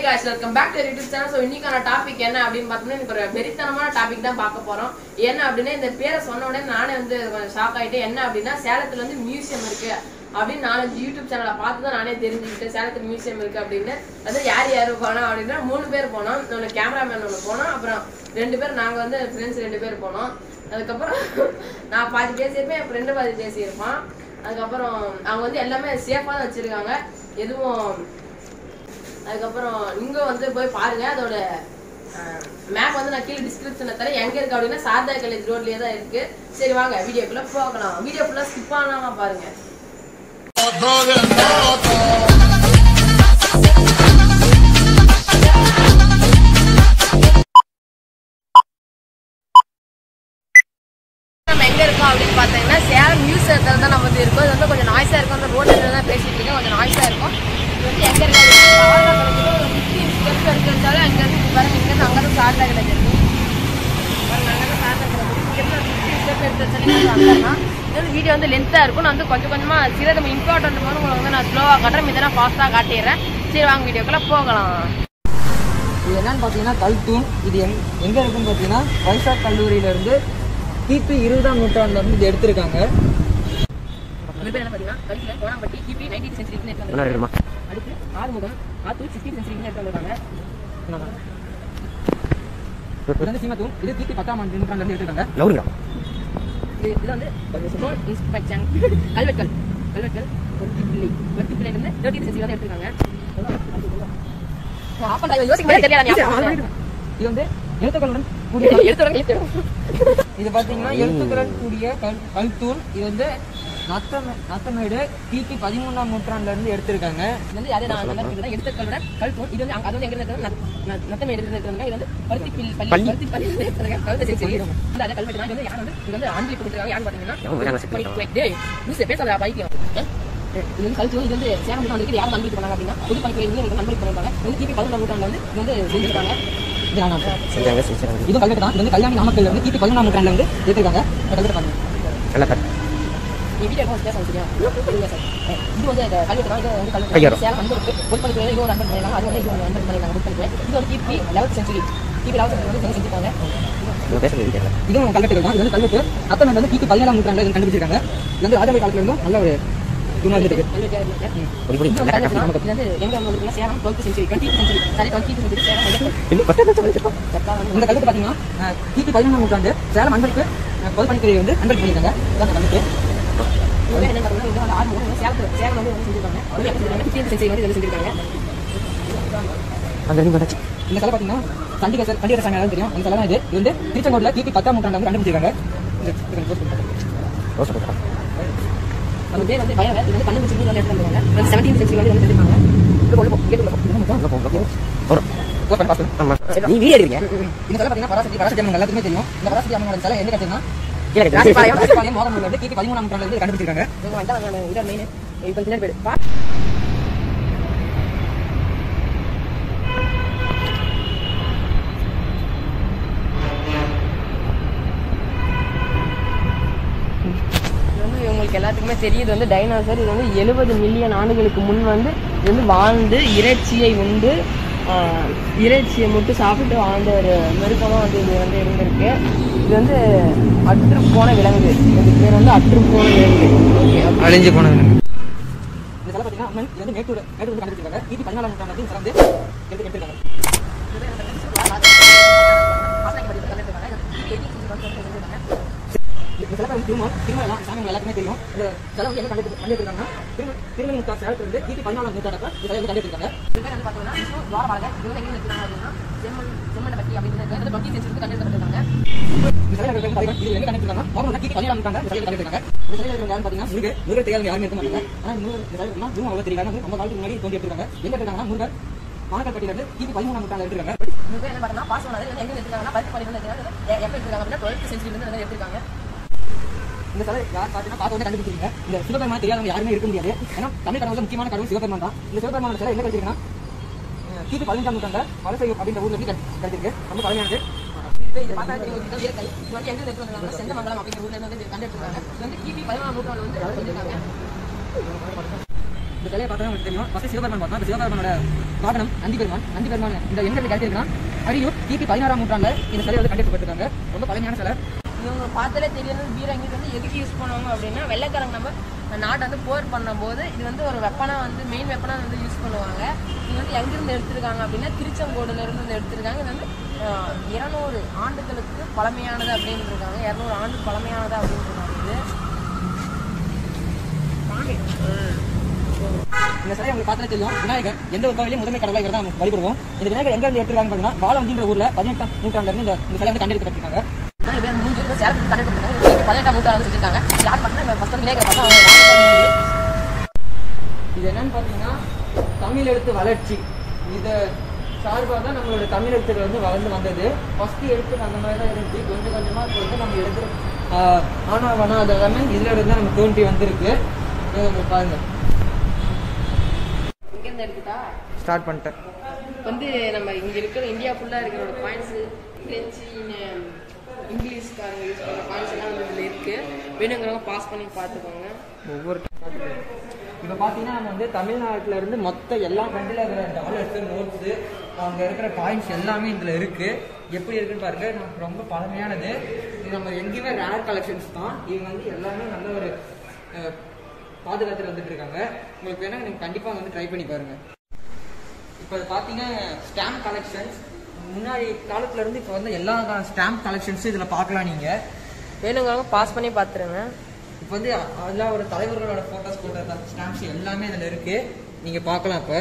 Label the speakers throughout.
Speaker 1: guys welcome back to YouTube channel so இன்னைக்கான topic என்ன அப்படின்னு பார்த்தோம்னா எனக்கு ஒரு வெறித்தனமான டாபிக் தான் பார்க்க போறோம் என்ன அப்படின்னா இந்த பேரை சொன்ன உடனே நானே வந்து கொஞ்சம் ஷாக் ஆயிட்டேன் என்ன அப்படின்னா சேலத்துல வந்து மியூசியம் இருக்கு அப்படின்னு நாலஞ்சு யூடியூப் சேனலை பார்த்து தான் நானே தெரிஞ்சுக்கிட்டேன் சேலத்துல மியூசியம் இருக்கு அப்படின்னு அது யார் யார் போனோம் அப்படின்னா மூணு பேர் போனோம் ஒன்று கேமராமேன் ஒன்று போனோம் அப்புறம் ரெண்டு பேர் நாங்க வந்து ஃப்ரெண்ட்ஸ் ரெண்டு பேர் போனோம் அதுக்கப்புறம் நான் பாதி பேசியிருப்பேன் என் ஃப்ரெண்டு பாதி பேசியிருப்பான் அதுக்கப்புறம் அவங்க வந்து எல்லாமே சேஃபாக தான் வச்சிருக்காங்க எதுவும் அதுக்கப்புறம் இங்க வந்து போய் பாருங்க அதோட மேப் வந்து நான் கீழே டிஸ்கிரிப்ஷன்ல தரேன் எங்க இருக்கு அப்படின்னா சாரதா காலேஜ் ரோட்லயே தான் இருக்கு சரி வாங்க வீடியோக்குள்ள போகலாம் வீடியோ ஃபுல்லா ஸ்கிப் பண்ணாம பாருங்க நம்ம எங்க இருக்கோம் அப்படின்னு பார்த்தீங்கன்னா சேலம் மியூசியத்தில் தான் நம்ம வந்து இருக்கோம் இது வந்து கொஞ்சம் நாய்ஸா இருக்கும் அந்த ரோட்ல தான் பேசிட்டு இருக்கேன் கொஞ்சம் நாய்ஸா இருக்கும் இது வந்து எங்க இருக்கு சாரதா காலேஜ் ஒரு ஃபிஃப்டீன் ஸ்டெப்ஸ் இருக்கிறதால அங்க இருந்து பாருங்க இங்க இருந்து அங்க இருந்து சாரதா காலேஜ் இருக்கு பாருங்க அங்க இருந்து சாரதா காலேஜ் இங்க இருந்து ஒரு ஃபிஃப்டீன் ஸ்டெப் எடுத்து வச்சிருக்கேன் இது வந்து வீடியோ வந்து லென்த்தா இருக்கும் நான் வந்து கொஞ்சம் கொஞ்சமா சில நம்ம இம்பார்ட்டன்ட் போது உங்களுக்கு வந்து நான் ஸ்லோவா காட்டுறேன் இதெல்லாம் ஃபாஸ்டா காட்டிடுறேன் சரி வாங்க வீடியோக்குள்ள போகலாம்
Speaker 2: இது என்னன்னு பார்த்தீங்கன்னா கல்தூண் இது எங் எங்கே இருக்குன்னு பார்த்தீங்கன்னா வைசாக் கல்லூரியிலேருந்து கிபி இருபதாம் நூற்றாண்டுல இருந்து இது எடுத்திருக்காங்க
Speaker 1: இது பேர் என்ன பார்த்தீங்கன்னா கல்வியில் கோணாம்பட்டி கிபி நைன்டீன் சென்ச்சுரிக்கு எடுத்து அடுத்து ஆறுமுகம் ஆத்தூர் சிக்ஸ்டீன் சென்ச்சுரிக்கு எடுத்து வந்திருக்காங்க
Speaker 2: இது வந்து சீமத்தூண் இது கிபி பத்தாம் ஆண்டு நூற்றாண்டுல இருந்து எடுத்திருக்காங்க
Speaker 1: இது இது வந்து ஸ்டோன் இன்ஸ்பெக்ஷன் கல்வெட்கள் கல்வெட்கள் ஒத்திப்பிள்ளை ஒத்திப்பிள்ளையிலிருந்து தேர்ட்டீன் சென்ச்சுரி தான் எடுத்திருக்காங்க ஆப்பண்டா இவன் யோசிக்க மாதிரி தெரியாதா ஞாபகம்
Speaker 2: இது வந்து எழுத்துக்களுடன் கூடிய
Speaker 1: எடுத்து வரேன் எடுத்து வரேன்
Speaker 2: இது பார்த்தீங்கன்னா எழுத்துக்களுடன் கூடிய கல் கல்தூண் இது வந்து நத்தம நத்தமேடு கிபி பதிமூணாம் நூற்றாண்டுல இருந்து எடுத்திருக்காங்க
Speaker 1: இது வந்து அதே நான் நல்லா இருக்குதுதான் எடுத்த கல்வெட் கல்தூண் இது வந்து அங்க- அது வந்து எங்க இருந்து நத்தமே எடுத்து இருக்காங்க இது வந்து பருத்தி பில் பள்ளி பருத்தி பள்ளி எடுத்துருக்காங்க கல்வெட்டு சென்ச்சுரி இந்த அதே கல்வெட்டு தான் இது வந்து யார் வந்து இது வந்து ஆண்களுக்கு கொடுத்துருக்காங்க யார் பாத்தீங்கன்னா படி- படி- டேய் லூசு பேசாத பைத்தியம் ஆ? இது வந்து கல்ச்சர் இது வந்து சேலம் நூற்றாண்டு இருக்கு யாரும் அன்பளிப்பு பண்ணாங்க அப்படின்னா புது பணிக்கு வந்து அன்பளிப்பு பண்ணிருக்காங்க இது வந்து கிபி பதினொன்றாம் நூற்றாண்டுல வந்து இது வந்து செஞ்சிருக்காங்க
Speaker 2: இது ஆனா இது கல்வெட்டு தான் இது வந்து கல்யாணி நாமக்கல்ல இருந்து கிபி பதினொன்றாம் நூற்றாண்டுல இருந்து எடுத்திருக்காங்க இந்த கல்வெட்டு பாருங்க
Speaker 1: நீ வீடியோ எடுக்கும் பேச சரியா இல்ல சார் இது வந்து இந்த கல்வெட்டு தான் இது வந்து கல்வெட்டு சேலம் அன்பளிப்பு புது பணிக்கு இது ஒரு அன்பளிப்பு பண்ணிருக்காங்க அது வந்து இது ஒரு அன்பளிப்பு பண்ணிருக்காங்க புது பணிக்கு இது வந்து கிபி லெவல்த் சென்ச்சுரி கிபி லெவல்த் சென்ச்சுரி வந்து செஞ்சிருக்காங்க
Speaker 2: இதுவும் கல்வெட்டு தான் இது வந்து கல்வெட்டு அத்தனை வந்து கிபி பதினேழாம் நூற்றாண்டுல இது கண்டுபிடிச்சிருக்காங்க இது வந்து ராஜாவை காலத்துல இருந்தும் நல்ல ஒரு இதுமா இருந்துருக்கு இந்த கல்வெட்டு பாத்தீங்கன்னா அஹ், கிபி பதினொன்றாம் நூற்றாண்டு சேலம் அன்பளிப்பு அஹ், பொது பணித்துறை வந்து அன்பளிப்பு பண்ணியிருக்காங்க இதான் அந்த கல்வெட்டு இந்த கலை பாத்தீங்கன்னா சண்டிகேசர் சண்டிகேசர் சாமி தெரியும் அந்த கலை தான் இது இது வந்து திருச்செங்கோட்ல கிபி பத்தாம் நூற்றாண்டு வந்து கண்டுபிடிச்சிருக்காங்க இந்த இது கொஞ்சம் post பண்ணுங்க. Post பண்ணி பாத்து.
Speaker 3: நீ வீடியோ எடுக்கிறீங்க
Speaker 2: இந்த கலை பாத்தீங்கன்னா பராசக்தி பராசக்தி அம்மன் எல்லாத்துக்குமே தெரியும் இந்த பராசக்தி அம்மனோட கலை எங்க கட்டுனா ராசிபாளையம் மோகனூர்ல இருந்து கிபி பதிமூணாம் நூற்றாண்டுல இருந்து கண்டுபிடிச்சிருக்காங்க
Speaker 1: இது வந்து உங்களுக்கு எல்லாத்துக்குமே தெரியும் இது வந்து டைனோசர் இது வந்து எழுபது மில்லியன் ஆண்டுகளுக்கு முன் வந்து இது வந்து வாழ்ந்து இறைச்சியை உண்டு ஆஹ், இறைச்சியை மட்டும் சாப்பிட்டு வாழ்ந்த ஒரு மிருகமாக வந்து இது வந்து இருந்திருக்கு இது வந்து அற்று போன விலங்கு இது பேர் வந்து அற்று போன விலங்கு ஓகே
Speaker 2: அழிஞ்சு போனது இந்த கலை பாத்தீங்கன்னா அம்மன் இது வந்து மேட்டூர் மேட்டூர் வந்து கண்டுபிடிச்சிருக்காங்க கிபி பதினாலாம் நூற்றாண்டு வந்து இந்த கலை வந்து எடுத்து எடுத்திருக்காங்க இந்த சிலை வந்து திருமணம் திருமணம் சாமி எல்லாருக்குமே தெரியும் இந்த சிலை வந்து என்ன கண்டு கண்டுபிடிச்சிருக்காங்கன்னா திருமண திருமணம் சேலத்துல இருந்து கிபி பதினாலாம் நூற்றாண்டப்ப இந்த சிலை வந்து கண்டுபிடிச்சிருக்காங்க
Speaker 1: இது பேர் வந்து பார்த்தீங்கன்னா விஷ்ணு துவாரபாலகர் இது வந்து எங்க இருக்காங்க அப்படின்னா செம்மன் செம்மண்டபட்டி அப்படின்றது வந்து பக்தி சென்சுக்கு கண்டுபிடிச்சிருக்காங்க
Speaker 2: இந்த சிலை இருக்கிறவங்க பாத்தீங்கன்னா இது எங்க கண்டுபிடிச்சிருக்காங்க மோகனூர்ல கிபி பதினாலாம் நூற்றாண்டு இந்த சிலை கண்டுபிடிச்சிருக்காங்க இந்த சிலை இருக்கிறவங்க யாருன்னு பாத்தீங்கன்னா முருகர் முருகர் தெரியாதவங்க யாருமே இருக்க மாட்டாங்க ஆனா முருகர் இந்த சிலை இருக்குன்னா இதுவும் அவ்வளவு தெரியாது ஆனா நம்ம காலத்துக்கு முன்னாடி தோண்டி எடுத்திருக்காங்க எங்க எடுத்திருக்காங்கன்னா முருகர் மாணக்கற்பட்டியில இருந்து கிபி பதிமூணாம் நூற்றாண்டு எடுத்திருக்காங்க
Speaker 1: இது பேர் என்ன பார்த்தீங்கன்னா பாசமனார் இது வந்து எங்க எடுத்திருக்காங்கன்னா பருத்தி பாடி வந்து எடுத்திருக்காங்க எப்போ எடுத்திருக்காங்க அப்படின்னா டுவெல்த் சென்ச்சுரி வந்து எடுத்திருக்காங்க
Speaker 2: இந்த சிலை யார் பார்த்தீங்கன்னா பார்த்த உடனே கண்டுபிடிச்சிருங்க இந்த சிவபெருமான் தெரியாதவங்க யாருமே இருக்க முடியாது ஏன்னா தமிழ் கடவுள் முக்கியமான கடவுள் சிவபெருமான் தான் இந்த சிவபெருமான சிலை எங்க கிடைச்சிருக்குன்னா அஹ் கிபி பதினஞ்சாம் நூற்றாண்டு வலசை அப்படின்ற ஊர்ல இருந்து கிடை- கிடைச்சிருக்கு ரொம்ப பழமையானது
Speaker 1: இது பார்த்தா தெரியும் இது வந்து இயற்கை இது வந்து எங்க இருந்து எடுத்திருக்காங்க செந்தமங்கலம் அப்படிங்கிற ஊர்ல இருந்து வந்து கண்டு எடுத்திருக்காங்க இது வந்து கிபி பதினாலாம் நூற்றாண்டு வந்து செஞ்சிருக்காங்க
Speaker 2: இந்த சிலையை பார்த்தா உங்களுக்கு தெரியும் ஃபர்ஸ்ட் சிவபெருமான் பார்த்தோம் இந்த சிவபெருமானோட வாகனம் நந்தி பெருமான் நந்தி பெருமான் இந்த எங்க இருந்து கிடைச்சிருக்குன்னா அரியூர் கிபி பதினாறாம் நூற்றாண்டுல இந்த சிலை வந்து கண்டுபிடிப்பட்டிருக்காங்க ரொம்ப பழமையான சிலை
Speaker 1: இவங்க பார்த்தாலே தெரியணும் பீரங்கி வந்து எதுக்கு யூஸ் பண்ணுவாங்க அப்படின்னா வெள்ளைக்காரங்க நம்ம நாட்டை வந்து போர் பண்ணும்போது இது வந்து ஒரு வெப்பனா வந்து மெயின் வெப்பனா வந்து யூஸ் பண்ணுவாங்க இது வந்து எங்கிருந்து எடுத்திருக்காங்க அப்படின்னா திருச்செங்கோடுல இருந்து வந்து எடுத்திருக்காங்க இது வந்து அஹ், இருநூறு ஆண்டுகளுக்கு பழமையானது அப்படின்னு இருக்காங்க இரநூறு ஆண்டு பழமையானது அப்படின்னு இருக்காங்க இது
Speaker 2: இந்த சிலையை உங்களுக்கு பார்த்தாலே தெரியும் விநாயகர் எந்த ஒரு கோவிலையும் முதன்மை கடவுளாக இவர் தான் நம்ம வழிபடுவோம் இந்த விநாயகர் எங்க இருந்து எடுத்துருக்காங்க பார்த்தீங்கன்னா வாழவந்தின்ற ஊர்ல பதினெட்டாம் நூற்றாண்டுல இருந்து இந்த இந்த சிலை வந்து கண்டெடுக்கப்பட்டிருக்காங்க
Speaker 1: இதான் இப்படி மூஞ்சி வந்து சேலத்துக்கு கண்டுபிடிச்சிருக்காங்க பதினெட்டாம் நூற்றாண்டு செஞ்சிருக்காங்க யார் பார்த்தா ஃபர்ஸ்ட் வந்து விநாயகர் பார்த்தா அவங்க ராமசாமி
Speaker 2: இது என்னன்னு பார்த்தீங்கன்னா தமிழ் எழுத்து வளர்ச்சி இதை சார்பாக தான் நம்மளோட தமிழ் எழுத்துக்கள் வந்து வளர்ந்து வந்தது ஃபர்ஸ்ட் எழுத்து அந்த மாதிரி தான் இருந்துச்சு கொஞ்சம் கொஞ்சமாக இப்போ வந்து நம்ம எழுதுற ஆஹ், ஆனா வனா அது எல்லாமே இதில் இருந்து தான் நம்ம தோன்றி வந்திருக்கு இதை இங்க பாருங்க
Speaker 1: இங்கேருந்து எடுத்துட்டா
Speaker 2: ஸ்டார்ட் பண்ணிட்டேன்
Speaker 1: வந்து நம்ம இங்க இருக்கிற இந்தியா ஃபுல்லா இருக்கிற காயின்ஸ் பிரெஞ்சு இன- இங்கிலீஷ்காரங்க யூஸ் பண்ற காயின்ஸ் எல்லாம் வந்து இதுல இருக்கு வேணுங்கிறவங்க பாஸ் பண்ணி பார்த்துக்கோங்க
Speaker 2: ஒவ்வொரு இப்போ பார்த்தீங்கன்னா நம்ம வந்து தமிழ்நாட்டில் இருந்து மொத்த எல்லா கண்ட்ரியில் இருக்கிற டாலர்ஸு நோட்ஸு அங்கே இருக்கிற காயின்ஸ் எல்லாமே இதில் இருக்குது எப்படி இருக்குன்னு பாருங்க நமக்கு ரொம்ப பழமையானது இது நம்ம எங்கேயுமே ரேர் கலெக்ஷன்ஸ் தான் இவங்க வந்து எல்லாமே நல்ல ஒரு அஹ், பாதுகாத்துட்டு வந்துட்டு இருக்காங்க உங்களுக்கு வேணா நீங்கள் கண்டிப்பாக வந்து ட்ரை பண்ணி பாருங்க இப்போ பார்த்தீங்கன்னா ஸ்டாம்ப் கலெக்ஷன்ஸ் முன்னாடி காலத்துல இருந்து இப்போ வந்து எல்லா ஸ்டாம்ப் கலெக்ஷன்ஸும் இதில் பார்க்கலாம் நீங்கள்
Speaker 1: வேணுங்கிறவங்க பாஸ் பண்ணி பார்த்துருங்க
Speaker 2: இப்போ வந்து எல்லா ஒரு தலைவர்களோட ஃபோட்டோஸ் போட்ட ஸ்டாம்ப்ஸ் எல்லாமே இதில் இருக்கு நீங்க பார்க்கலாம் இப்போ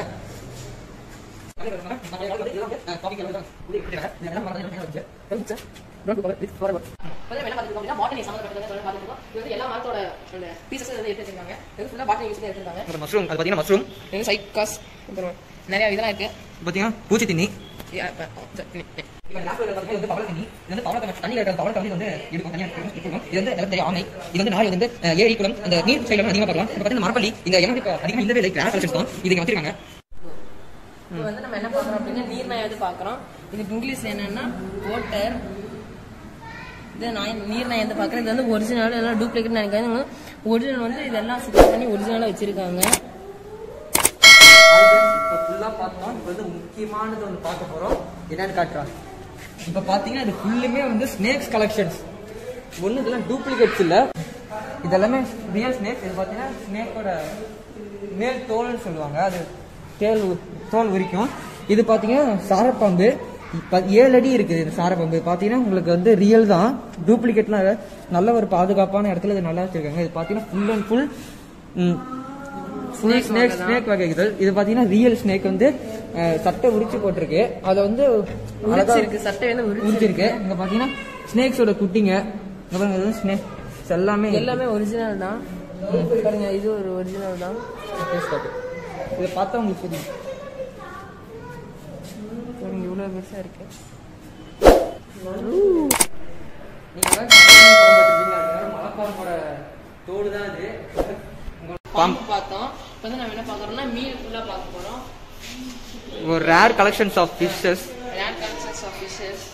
Speaker 1: கொஞ்சம் என்ன பார்த்துருக்கோம் அப்படின்னா பாட்டனி சம்மந்தப்பட்டதை பார்த்துருக்கோம் இது வந்து எல்லா மரத்தோட அந்த பீசஸ் வந்து எடுத்து வச்சிருக்காங்க இது ஃபுல்லாக பாட்டனி யூஸ் பண்ணி எடுத்திருக்காங்க
Speaker 2: மஷ்ரூம் அது பார்த்தீங்கன்னா மஷ்ரூம்
Speaker 1: இது வந்து சைக்காஸ் அப்புறம் நிறைய இதெல்லாம் இருக்கு
Speaker 2: பார்த்தீங்கன்னா பூச்சி திண்ணி
Speaker 1: யா, இப்ப, சரி, சரி.
Speaker 2: இப்போ நாட்டில் இருக்கிறது வந்து பவள தண்ணி இது வந்து பவள தண்ணி தண்ணியில் இருக்கிற பவள தண்ணி வந்து எடுக்கும் தனியாக எடுக்கும் இது வந்து நிலத்தடி ஆமை இது வந்து நாய் வந்து அஹ், ஏரி குளம் அந்த நீர் சைடில் அதிகமாக பார்க்கலாம் இப்போ பார்த்தீங்கன்னா மரப்பள்ளி இந்த இடம் இப்போ அதிகமாக இல்லவே இல்லை கிராஸ் கலெக்ஷன்ஸ் தான் இது இங்கே வச்சிருக்காங்க
Speaker 1: இப்போ வந்து நம்ம என்ன பார்க்குறோம் அப்படின்னா நீர்நாய் வந்து பார்க்குறோம் இதுக்கு இங்கிலீஷ்ல என்னன்னா வாட்டர் இது நாய் நீர்நாய் வந்து பார்க்குறேன் இது வந்து ஒரிஜினல் எல்லாம் டூப்ளிகேட் நினைக்காது ஒரிஜினல் வந்து இதெல்லாம் சுத்தம் பண்ணி ஒரிஜினலாக வச்சிருக்காங்க
Speaker 2: இப்போ ஃபுல்லாக பார்த்தோம் இப்போ வந்து முக்கியமானது ஒன்று பார்க்க போகிறோம் என்னன்னு காட்டுறாங்க இப்போ பார்த்தீங்கன்னா இது ஃபுல்லுமே வந்து ஸ்னேக்ஸ் கலெக்ஷன்ஸ் ஒன்று இதெல்லாம் டூப்ளிகேட்ஸ் இல்லை இதெல்லாமே ரியல் ஸ்னேக் இது பார்த்தீங்கன்னா ஸ்னேக்கோட மேல் தோல்னு சொல்லுவாங்க அது தேல் உ- தோல் உரிக்கும் இது பார்த்தீங்கன்னா சாரப்பாம்பு இப்போ ஏழு அடி இருக்குது இந்த சாரப்பாம்பு பார்த்தீங்கன்னா உங்களுக்கு வந்து ரியல் தான் டூப்ளிகேட்லாம் இல்ல. நல்ல ஒரு பாதுகாப்பான இடத்துல இது நல்லா வச்சிருக்காங்க இது பார்த்தீங்கன்னா full and full full snake snake வகைகள் இது பாத்தீங்கன்னா ரியல் ஸ்னேக் வந்து அஹ், சட்டை உரிச்சு போட்டிருக்கு அதை வந்து அழகா
Speaker 1: உரிச்சிருக்கு சட்டை வந்து உரிச்சு
Speaker 2: உரிச்சிருக்கு இங்க பாத்தீங்கன்னா ஸ்னேக்ஸோட குட்டிங்க இங்க பாருங்க இது ஸ்னேக்ஸ் எல்லாமே
Speaker 1: எல்லாமே ஒரிஜினல் தான் பாருங்க இது ஒரு ஒரிஜினல் தான்
Speaker 2: Taste காட்டு. இதை பார்த்தா உங்களுக்கு தெரியும்
Speaker 1: பாருங்க இவ்வளோ பெருசா இருக்கு
Speaker 2: நீங்க எல்லாம் படம் பார்த்திருப்பீங்க. அது வெறும் மலைப்பாம்போட தோடு தான் அது
Speaker 1: பாம்பு பார்த்தோம் இப்போ வந்து நம்ம என்ன பார்க்குறோம்னா மீன் ஃபுல்லாக பார்க்க போகிறோம்
Speaker 2: ஒரு rare collections of fishes
Speaker 1: rare collections of fishes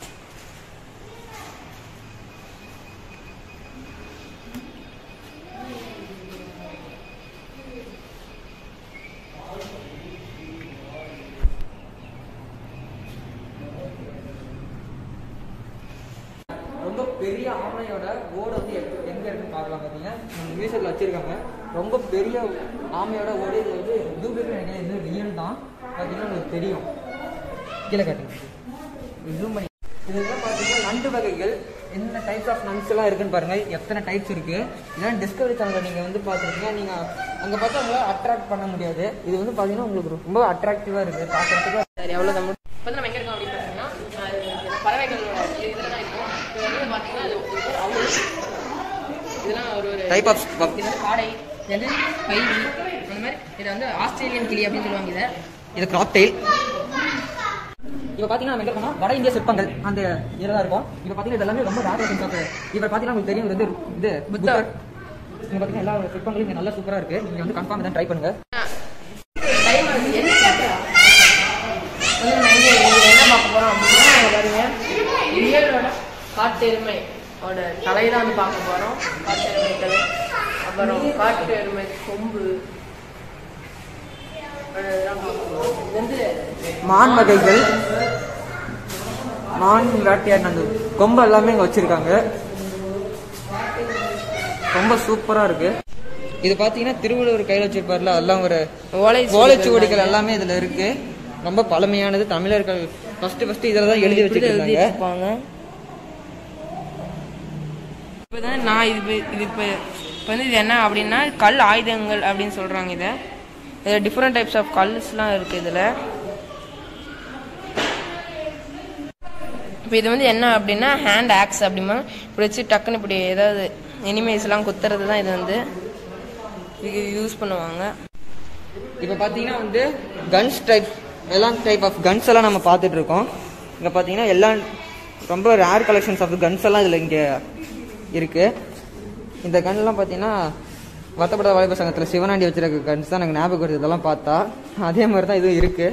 Speaker 2: ரொம்ப பெரிய ஆமையோட ஓடு வந்து எங்க- எங்க இருக்குன்னு பார்க்கலாம் பார்த்தீங்கன்னா நம்ம மியூசியத்தில் வச்சிருக்காங்க ரொம்ப பெரிய ஆமையோட ஓடு இது வந்து டூப்ளிகேட் நினைக்கிறேன் இது ரியல் தான் பார்த்தீங்கன்னா உங்களுக்கு தெரியும் கீழே காட்டுங்க ஜூம் பண்ணி இதெல்லாம் பார்த்தீங்கன்னா நண்டு வகைகள் என்ன டைப்ஸ் ஆஃப் நண்ட்ஸ் எல்லாம் இருக்குன்னு பாருங்க எத்தனை டைப்ஸ் இருக்கு இதெல்லாம் டிஸ்கவரி சேனலில் நீங்கள் வந்து பார்த்துருக்கீங்க நீங்கள் அங்கே பார்த்தா உங்களை அட்ராக்ட் பண்ண முடியாது இது வந்து பார்த்தீங்கன்னா உங்களுக்கு ரொம்ப அட்ராக்டிவாக இருக்குது பார்க்கறதுக்கு
Speaker 1: சரி அவ்வளோதான் இப்போ வந்து நம்ம எங்கே இருக்கோம் அப்படின்னு பார்த்தீங்கன்னா அது இந்த பறவைகளோட இதில் தான் இருக்கும் இது வந்து பார்த்தீங்கன்னா அது ஒரு அவ்வளோ இதெல்லாம் ஒரு ஒரு
Speaker 2: டைப் ஆஃப்
Speaker 1: இது வந்து காடை இது வந்து பைவி அந்த மாதிரி இதை வந்து ஆஸ்திரேலியன் கிளி அப்படின்னு சொல்லுவாங்க இதை
Speaker 2: இது கிராப்டெயில் இப்போ பார்த்தீங்கன்னா நம்ம எங்க இருக்கோம்னா வட இந்திய சிற்பங்கள் அந்த இதில் தான் இருக்கும் இப்போ பார்த்தீங்கன்னா இது எல்லாமே ரொம்ப ரேர் ஐட்டம்ஸ் ஆஃப் இப்போ பார்த்தீங்கன்னா உங்களுக்கு தெரியும் இது வந்து இது புத்தர் இங்கே பார்த்தீங்கன்னா எல்லா சிற்பங்களும் இங்கே நல்லா சூப்பராக இருக்குது நீங்கள் வந்து கன்ஃபார்ம் தான் ட்ரை பண்ணுங்க
Speaker 1: டைம் ஆகுது. என்ன சாப்பிட்றா? வந்து நம்ம இங்க இங்க என்ன பார்க்க போறோம் அப்படின்னா இங்க பாருங்க ரியலோட காட்டெருமை ஓட தலை தான் வந்து பார்க்க போறோம் காட்டெருமை தலை அப்புறம் காட்டு எருமை கொம்பு இது வந்து
Speaker 2: மான் வகைகள் மான் வேட்டையாடின அந்த கொம்பு எல்லாமே இங்க வச்சிருக்காங்க ரொம்ப சூப்பரா இருக்கு இது பாத்தீங்கன்னா திருவள்ளுவர் கையில வச்சிருப்பாருல அதெல்லாம் ஒரு
Speaker 1: ஓலை
Speaker 2: ஓலைச்சுவடிகள் எல்லாமே இதுல இருக்கு ரொம்ப பழமையானது தமிழர்கள் ஃபர்ஸ்ட் ஃபர்ஸ்ட் இதுல தான் எழுதி வச்சிருக்காங்க
Speaker 1: இருப்பாங்க இப்போ தான் நான் இது இப்ப- இது இப்போ இப்போ வந்து இது என்ன அப்படின்னா கல் ஆயுதங்கள் அப்படின்னு சொல்கிறாங்க இதை இதில் டிஃப்ரெண்ட் டைப்ஸ் ஆஃப் கல்ஸ்லாம் இருக்குது இதில் இப்போ இது வந்து என்ன அப்படின்னா ஹேண்ட் ஆக்ஸ் அப்படிமா இப்படி வச்சு டக்குன்னு இப்படி ஏதாவது எனிமேஸ்லாம் குத்துறது தான் இது வந்து இது யூஸ் பண்ணுவாங்க
Speaker 2: இப்போ பார்த்தீங்கன்னா வந்து கன்ஸ் டைப் எல்லாம் டைப் ஆஃப் கன்ஸ் எல்லாம் நம்ம பார்த்துட்டு இருக்கோம் இங்கே பார்த்தீங்கன்னா எல்லாம் ரொம்ப ரேர் கலெக்ஷன்ஸ் ஆஃப் கன்ஸ் எல்லாம் இதில் இங்கே இருக்கு இந்த கன்லாம் பார்த்தீங்கன்னா வத்தப்பட வாலிப சங்கத்தில் சிவனாண்டி வச்சிருக்க கன்ஸ் தான் எனக்கு ஞாபகம் வருது இதெல்லாம் பார்த்தா அதே மாதிரி தான் இதுவும் இருக்கு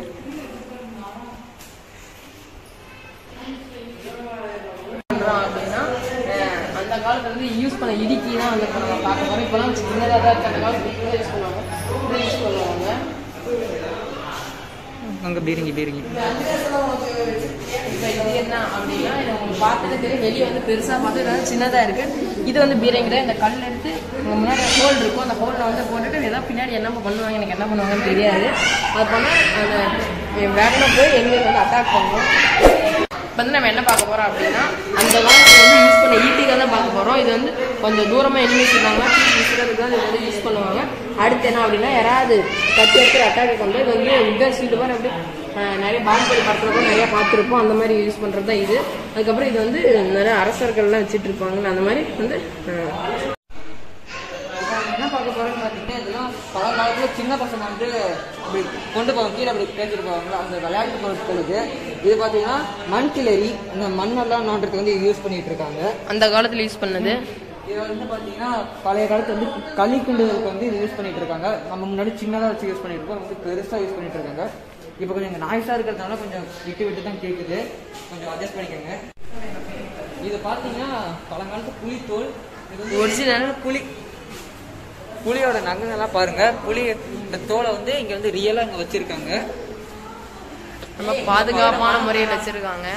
Speaker 1: பண்றோம் அப்படின்னா அஹ், அந்த காலத்துல வந்து யூஸ் பண்ண இடுக்கி தான் வந்து இப்ப நம்ம பார்க்க போறோம் இப்பெல்லாம் சின்னதாக தான் இருக்கு அந்த காலத்துல யூஸ் பண்ணுவாங்க இதை யூஸ் பண்ணுவாங்க
Speaker 2: அங்கே பீரிங்கி பீரிங்கி
Speaker 1: இப்போ இது என்ன அப்படின்னா இது உங்களுக்கு பார்த்துட்டு தெரியும் வெளியே வந்து பெருசாக பார்த்து இது வந்து சின்னதாக இருக்கு இது வந்து பீரங்கிற இந்த கல் எடுத்து உங்க முன்னாடி ஹோல் இருக்கும் அந்த ஹோலில் வந்து போட்டுட்டு ஏதோ பின்னாடி என்ன பண்ணுவாங்க எனக்கு என்ன பண்ணுவாங்கன்னு தெரியாது அது பண்ணால் அந்த வேகமாக போய் எங்களுக்கு வந்து அட்டாக் பண்ணுவோம் இப்போ வந்து நம்ம என்ன பார்க்க போறோம் அப்படின்னா அந்த காலத்துல வந்து யூஸ் பண்ண ஈட்டிகள் தான் பார்க்க போறோம் இது வந்து கொஞ்சம் தூரமா எனிமீஸ் இருந்தாங்க விசுறதுக்கு தான் இது வந்து யூஸ் பண்ணுவாங்க அடுத்து என்ன அப்படின்னா யாராவது கத்தி எடுத்து அட்டாக் கொண்டு இது வந்து உட்கார் சீட்டு மாதிரி அப்படி அஹ், நிறைய பாகுபலி படத்துல நிறைய பார்த்துருப்போம் அந்த மாதிரி யூஸ் பண்றது தான் இது அதுக்கப்புறம் இது வந்து நிறைய அரசர்கள்லாம் வச்சுட்டு இருப்பாங்க அந்த மாதிரி வந்து அஹ்,
Speaker 2: என்ன பார்க்க போறோம்னு பார்த்தீங்கன்னா இதெல்லாம் பல காலத்துல சின்ன பசங்க வந்து இப்படி கொண்டு போவாங்க கீழே அப்படி பேசிட்டு போவாங்க அந்த விளையாட்டு பொருட்கள் இது இது பார்த்தீங்கன்னா மண் கிளறி இந்த மண்ணெல்லாம் நோண்டுறதுக்கு வந்து யூஸ் பண்ணிட்டு இருக்காங்க
Speaker 1: அந்த காலத்துல யூஸ் பண்ணது
Speaker 2: இது வந்து பார்த்தீங்கன்னா பழைய காலத்துல வந்து களி கிண்டுதலுக்கு வந்து இது யூஸ் பண்ணிட்டு இருக்காங்க நம்ம முன்னாடி சின்னதாக வச்சு யூஸ் பண்ணிட்டு இருக்கோம் வந்து பெருசாக யூஸ் பண்ணிட்டு இருக்காங்க இப்போ கொஞ்சம் நாய்ஸாக இருக்கிறதுனால கொஞ்சம் விட்டு விட்டு தான் கேட்குது கொஞ்சம் அட்ஜஸ்ட் பண்ணிக்கோங்க இது பார்த்தீங்கன்னா பழங்காலத்து புலித்தோல் இது வந்து
Speaker 1: ஒரிஜினல்
Speaker 2: புலி புலியோட நகங்கள்லாம் பாருங்க புலி இந்த தோலை வந்து இங்க வந்து ரியலா இங்க வச்சிருக்காங்க
Speaker 1: நம்ம பாதுகாப்பான முறையில் வச்சிருக்காங்க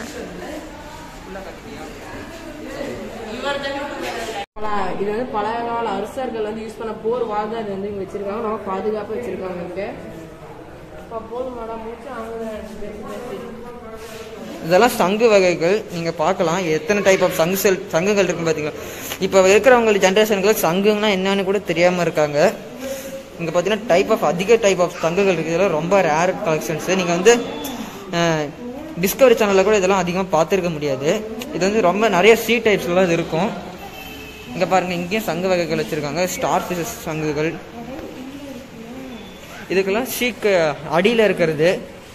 Speaker 1: பல- இது வந்து பழைய கால அரசர்கள் வந்து யூஸ் பண்ண போர் வாத இது வந்து இங்க வச்சிருக்காங்க நம்ம பாதுகாப்பா வச்சிருக்காங்க இங்க இப்போ போதுமாடா முடிச்சு அவங்க
Speaker 2: இதெல்லாம் சங்கு வகைகள் நீங்க பார்க்கலாம் எத்தனை டைப் ஆஃப் சங்கு செல் சங்குகள் இருக்குன்னு பாத்தீங்களா இப்போ இருக்கிறவங்க ஜென்ரேஷனுக்கு சங்குன்னா என்னன்னு கூட தெரியாம இருக்காங்க இங்க பாத்தீங்கன்னா டைப் ஆஃப் அதிக டைப் ஆஃப் சங்குகள் இருக்கு இதெல்லாம் ரொம்ப ரேர் கலெக்ஷன்ஸ் நீங்க வந்து டிஸ்கவரி சேனல்ல கூட இதெல்லாம் அதிகமாக பார்த்துருக்க முடியாது இது வந்து ரொம்ப நிறைய சி டைப்ஸ்லாம் இது இருக்கும் இங்க பாருங்க இங்கேயும் சங்கு வகைகள் வச்சிருக்காங்க ஸ்டார் ஃபிஷஸ் சங்குகள் இதுக்கெல்லாம் ஷீக்கு அடியில் இருக்கிறது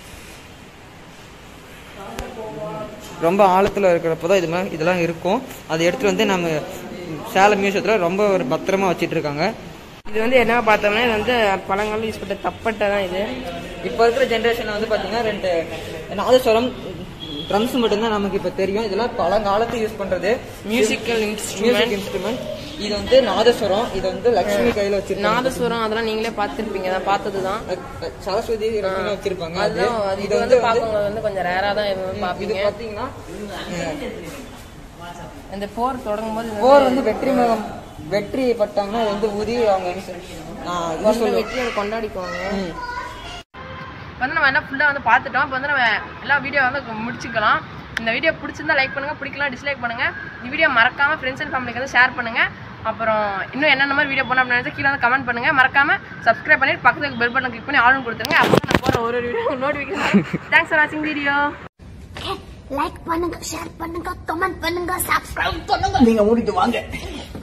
Speaker 2: ரொம்ப ஆழத்தில் இருக்கிறப்போ தான் இது மாதிரி இதெல்லாம் இருக்கும் அதை எடுத்துட்டு வந்து நம்ம சேலம் மியூசியத்தில் ரொம்ப ஒரு பத்திரமா வச்சிட்டு இருக்காங்க
Speaker 1: இது வந்து என்ன பார்த்தோம்னா இது வந்து பழங்காலம் யூஸ் பண்ண தப்பட்டை தான் இது
Speaker 2: இப்போ இருக்கிற ஜென்ரேஷனில் வந்து பார்த்தீங்கன்னா ரெண்டு நாதஸ்வரம் ட்ரம்ஸ் மட்டும்தான் நமக்கு இப்போ தெரியும் இதெல்லாம் பழங்காலத்து யூஸ் பண்ணுறது
Speaker 1: மியூசிக்கல் இன்ஸ்ட்ருமெண்ட்
Speaker 2: மியூசிக் இன்ஸ்ட்ருமெண்ட் இது வந்து நாதஸ்வரம் இது வந்து லக்ஷ்மி கையில் வச்சிருக்காங்க
Speaker 1: நாதஸ்வரம் அதெல்லாம் நீங்களே பார்த்துருப்பீங்க நான் பார்த்தது தான்
Speaker 2: அஹ் சரஸ்வதி லக்ஷ்மி வச்சிருப்பாங்க அது
Speaker 1: அதுதான் அது
Speaker 2: இது
Speaker 1: இது
Speaker 2: வந்து
Speaker 1: வந்து பார்க்கவங்க வந்து கொஞ்சம் ரேராக தான் இது வந்து
Speaker 2: இது
Speaker 1: பார்ப்பீங்க
Speaker 2: பார்த்தீங்கன்னா
Speaker 1: இந்த போர் தொடங்கும் போது
Speaker 2: போர் வந்து வெற்றி முகம் வெற்றி பட்டாங்கன்னா அது வந்து ஊதி அவங்க என்ன சொல்- நான் இது சொல்லுவேன்
Speaker 1: வெற்றியை கொண்டாடிக்குவாங்க
Speaker 2: ம்.
Speaker 1: இப்போ வந்து நம்ம என்ன ஃபுல்லாக வந்து பார்த்துட்டோம் இப்போ வந்து நம்ம எல்லா வீடியோ வந்து முடிச்சுக்கலாம் இந்த வீடியோ பிடிச்சிருந்தா லைக் பண்ணுங்க பிடிக்கலாம் டிஸ்லைக் பண்ணுங்க இந்த வீடியோ மறக்காம ஃப்ரெண்ட்ஸ் அண்ட் ஃபேமிலிக்கு வந்து ஷேர் பண்ணுங்க அப்புறம் இன்னும் என்னென்ன மாதிரி வீடியோ போனோம் அப்படின்னு கீழே வந்து கமெண்ட் பண்ணுங்க மறக்காம சப்ஸ்கிரைப் பண்ணிட்டு பக்கத்துக்கு பெல் பட்டன் கிளிக் பண்ணி ஆளும் கொடுத்துருங்க அப்போ நான் போகிற ஒரு ஒரு வீடியோ நோட்டிஃபிகேஷன் தேங்க்ஸ் ஃபார் வாட்சிங் வீடியோ
Speaker 3: லைக் பண்ணுங்க ஷேர் பண்ணுங்க கமெண்ட் பண்ணுங்க சப்ஸ்கிரைப் பண்ணுங்க
Speaker 4: நீங்க மூடிட்டு வாங்க